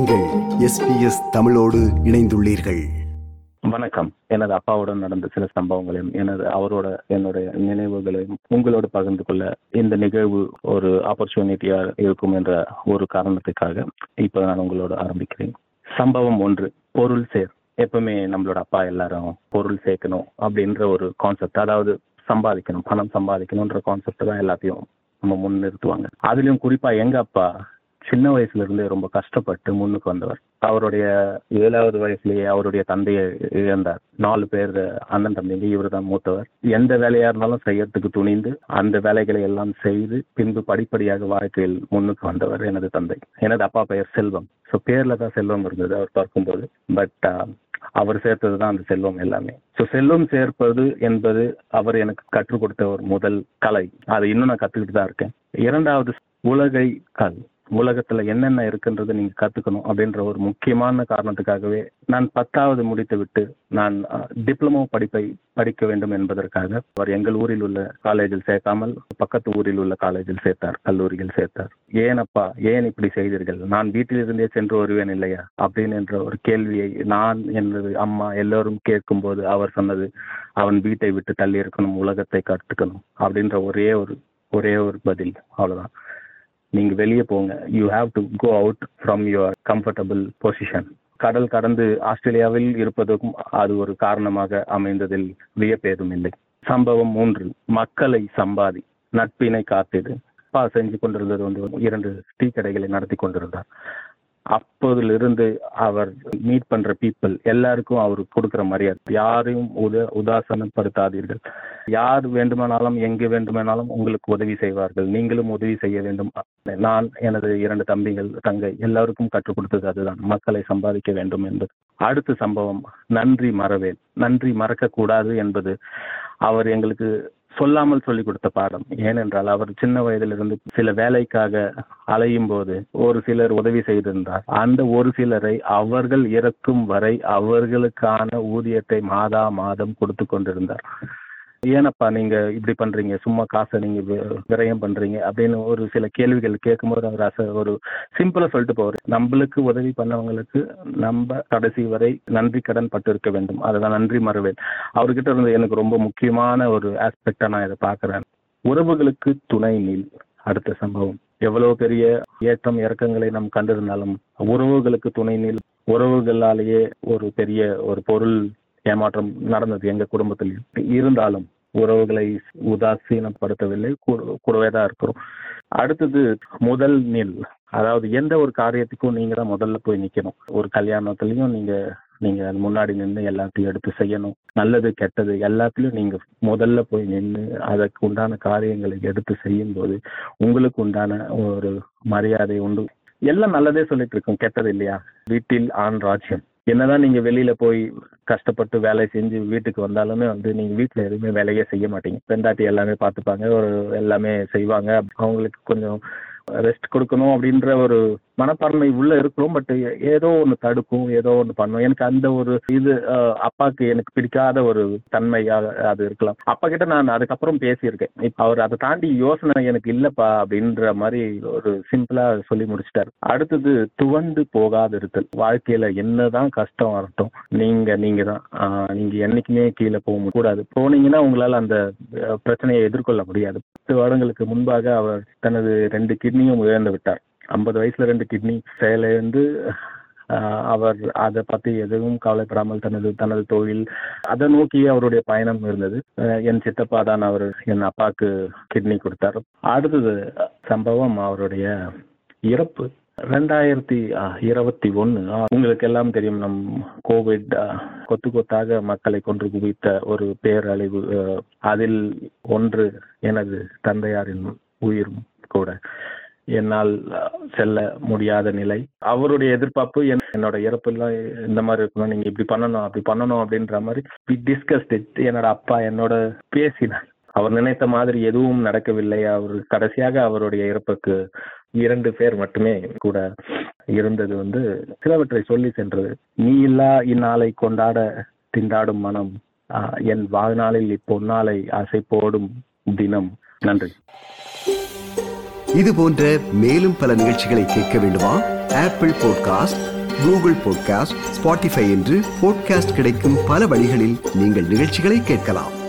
நீங்கள் எஸ்பிஎஸ் தமிழோடு இணைந்துள்ளீர்கள் வணக்கம் எனது அப்பாவுடன் நடந்த சில சம்பவங்களையும் எனது அவரோட என்னுடைய நினைவுகளையும் உங்களோடு பகிர்ந்து கொள்ள இந்த நிகழ்வு ஒரு ஆப்பர்ச்சுனிட்டியா இருக்கும் என்ற ஒரு காரணத்துக்காக இப்ப நான் உங்களோட ஆரம்பிக்கிறேன் சம்பவம் ஒன்று பொருள் சேர் எப்பவுமே நம்மளோட அப்பா எல்லாரும் பொருள் சேர்க்கணும் அப்படின்ற ஒரு கான்செப்ட் அதாவது சம்பாதிக்கணும் பணம் சம்பாதிக்கணும்ன்ற கான்செப்ட் தான் எல்லாத்தையும் நம்ம முன்னிறுத்துவாங்க அதுலயும் குறிப்பா எங்க அப்பா சின்ன வயசுல இருந்தே ரொம்ப கஷ்டப்பட்டு முன்னுக்கு வந்தவர் அவருடைய ஏழாவது வயசுலயே அவருடைய தந்தையை இழந்தார் நாலு பேர் அண்ணன் தம்பிங்க இவர் தான் மூத்தவர் எந்த வேலையா இருந்தாலும் செய்யறதுக்கு துணிந்து அந்த வேலைகளை எல்லாம் செய்து பின்பு படிப்படியாக வாழ்க்கையில் முன்னுக்கு வந்தவர் எனது தந்தை எனது அப்பா பெயர் செல்வம் ஸோ பேர்ல தான் செல்வம் இருந்தது அவர் பார்க்கும்போது பட் அவர் சேர்த்தது தான் அந்த செல்வம் எல்லாமே ஸோ செல்வம் சேர்ப்பது என்பது அவர் எனக்கு கற்றுக் கொடுத்த ஒரு முதல் கலை அதை இன்னும் நான் கத்துக்கிட்டு தான் இருக்கேன் இரண்டாவது உலகை கல் உலகத்துல என்னென்ன இருக்குன்றதை நீங்க கத்துக்கணும் அப்படின்ற ஒரு முக்கியமான காரணத்துக்காகவே நான் பத்தாவது முடித்து விட்டு நான் டிப்ளமோ படிப்பை படிக்க வேண்டும் என்பதற்காக அவர் எங்கள் ஊரில் உள்ள காலேஜில் சேர்க்காமல் பக்கத்து ஊரில் உள்ள காலேஜில் சேர்த்தார் கல்லூரியில் சேர்த்தார் ஏனப்பா ஏன் இப்படி செய்தீர்கள் நான் வீட்டிலிருந்தே சென்று வருவேன் இல்லையா அப்படின்னு என்ற ஒரு கேள்வியை நான் எனது அம்மா எல்லோரும் கேட்கும்போது அவர் சொன்னது அவன் வீட்டை விட்டு தள்ளி இருக்கணும் உலகத்தை கற்றுக்கணும் அப்படின்ற ஒரே ஒரு ஒரே ஒரு பதில் அவ்வளவுதான் நீங்க வெளியே போங்க you have to go out from your comfortable position கடல் கடந்து ஆஸ்திரேலியாவில் இருப்பதற்கும் அது ஒரு காரணமாக அமைந்ததில் வியப்பேதும் இல்லை சம்பவம் மூன்று மக்களை சம்பாதி நட்பினை காத்திடு அப்பா செஞ்சு கொண்டிருந்தது வந்து இரண்டு டீ கடைகளை நடத்தி கொண்டிருந்தார் அப்போதிலிருந்து அவர் மீட் பண்ற பீப்புள் எல்லாருக்கும் அவர் கொடுக்கிற மரியாதை யாரையும் உத உதாசனப்படுத்தாதீர்கள் யார் வேண்டுமானாலும் எங்கு வேண்டுமானாலும் உங்களுக்கு உதவி செய்வார்கள் நீங்களும் உதவி செய்ய வேண்டும் நான் எனது இரண்டு தம்பிகள் தங்கை எல்லாருக்கும் கற்றுக் கொடுத்தது அதுதான் மக்களை சம்பாதிக்க வேண்டும் என்பது அடுத்த சம்பவம் நன்றி மறவேன் நன்றி மறக்க கூடாது என்பது அவர் எங்களுக்கு சொல்லாமல் சொல்லிக் கொடுத்த பாடம் ஏனென்றால் அவர் சின்ன வயதிலிருந்து சில வேலைக்காக அலையும் போது ஒரு சிலர் உதவி செய்திருந்தார் அந்த ஒரு சிலரை அவர்கள் இறக்கும் வரை அவர்களுக்கான ஊதியத்தை மாதா மாதம் கொடுத்து கொண்டிருந்தார் ஏனப்பா நீங்க இப்படி பண்றீங்க சும்மா காசை நீங்க விரயம் பண்றீங்க அப்படின்னு ஒரு சில கேள்விகள் கேட்கும்போது அவர் அச ஒரு சிம்பிளா சொல்லிட்டு போவார் நம்மளுக்கு உதவி பண்ணவங்களுக்கு நம்ம கடைசி வரை நன்றி கடன் பட்டு இருக்க வேண்டும் அதுதான் நன்றி மறவேன் அவர்கிட்ட இருந்து எனக்கு ரொம்ப முக்கியமான ஒரு ஆஸ்பெக்டா நான் இதை பாக்குறேன் உறவுகளுக்கு துணை நீல் அடுத்த சம்பவம் எவ்வளவு பெரிய ஏற்றம் இறக்கங்களை நாம் கண்டிருந்தாலும் உறவுகளுக்கு துணை நீல் உறவுகளாலேயே ஒரு பெரிய ஒரு பொருள் ஏமாற்றம் நடந்தது எங்க குடும்பத்தில் இருந்தாலும் உறவுகளை உதாசீனப்படுத்தவில்லை கூடவே தான் இருக்கிறோம் அடுத்தது முதல் நில் அதாவது எந்த ஒரு காரியத்துக்கும் நீங்க தான் முதல்ல போய் நிக்கணும் ஒரு கல்யாணத்துலயும் நீங்க நீங்க முன்னாடி நின்று எல்லாத்தையும் எடுத்து செய்யணும் நல்லது கெட்டது எல்லாத்துலயும் நீங்க முதல்ல போய் நின்று அதற்கு உண்டான காரியங்களை எடுத்து செய்யும் போது உங்களுக்கு உண்டான ஒரு மரியாதை உண்டு எல்லாம் நல்லதே சொல்லிட்டு இருக்கோம் கெட்டது இல்லையா வீட்டில் ஆண் ராஜ்யம் என்னதான் நீங்க வெளியில போய் கஷ்டப்பட்டு வேலை செஞ்சு வீட்டுக்கு வந்தாலுமே வந்து நீங்க வீட்டுல எதுவுமே வேலையே செய்ய மாட்டீங்க பெண்டாட்டி எல்லாமே பார்த்துப்பாங்க ஒரு எல்லாமே செய்வாங்க அவங்களுக்கு கொஞ்சம் ரெஸ்ட் கொடுக்கணும் அப்படின்ற ஒரு மனப்பான்மை உள்ள இருக்கிறோம் பட் ஏதோ ஒன்று தடுக்கும் ஏதோ ஒன்று பண்ணும் எனக்கு அந்த ஒரு இது அப்பாவுக்கு எனக்கு பிடிக்காத ஒரு தன்மையாக அது இருக்கலாம் அப்பா கிட்ட நான் அதுக்கப்புறம் பேசியிருக்கேன் இப்போ அவர் அதை தாண்டி யோசனை எனக்கு இல்லப்பா அப்படின்ற மாதிரி ஒரு சிம்பிளா சொல்லி முடிச்சிட்டாரு அடுத்தது துவண்டு போகாது இருத்தல் வாழ்க்கையில என்னதான் கஷ்டம் வரட்டும் நீங்க நீங்க தான் நீங்க என்னைக்குமே கீழே போக கூடாது போனீங்கன்னா உங்களால அந்த பிரச்சனையை எதிர்கொள்ள முடியாது பத்து வருடங்களுக்கு முன்பாக அவர் தனது ரெண்டு கிட்னியும் இழந்து விட்டார் ஐம்பது வயசுல ரெண்டு கிட்னி செயலிழந்து அவர் அதை பத்தி எதுவும் கவலைப்படாமல் தனது தனது தொழில் அதை நோக்கி அவருடைய பயணம் இருந்தது என் சித்தப்பா தான் அவர் என் அப்பாவுக்கு கிட்னி கொடுத்தார் அடுத்தது சம்பவம் அவருடைய இறப்பு ரெண்டாயிரத்தி இருபத்தி ஒன்னு உங்களுக்கு எல்லாம் தெரியும் நம் கோவிட் கொத்து கொத்தாக மக்களை கொன்று குவித்த ஒரு பேரழிவு அதில் ஒன்று எனது தந்தையாரின் உயிரும் கூட என்னால் செல்ல முடியாத நிலை அவருடைய எதிர்பார்ப்பு என்னோட இறப்புலாம் இந்த மாதிரி இருக்கணும் நீங்க இப்படி பண்ணணும் அப்படி பண்ணணும் அப்படின்ற மாதிரி வி டிஸ்கஸ்ட் இட் என்னோட அப்பா என்னோட பேசினார் அவர் நினைத்த மாதிரி எதுவும் நடக்கவில்லை அவர் கடைசியாக அவருடைய இறப்புக்கு இரண்டு பேர் மட்டுமே கூட இருந்தது வந்து சிலவற்றை சொல்லி சென்றது நீ இல்லா இந்நாளை கொண்டாட திண்டாடும் மனம் என் வாழ்நாளில் இப்பொன்னாளை ஆசை போடும் தினம் நன்றி இது போன்ற மேலும் பல நிகழ்ச்சிகளை கேட்க வேண்டுமா Apple podcast Google podcast Spotify என்று பாட்காஸ்ட் கிடைக்கும் பல வழிகளில் நீங்கள் நிகழ்ச்சிகளை கேட்கலாம்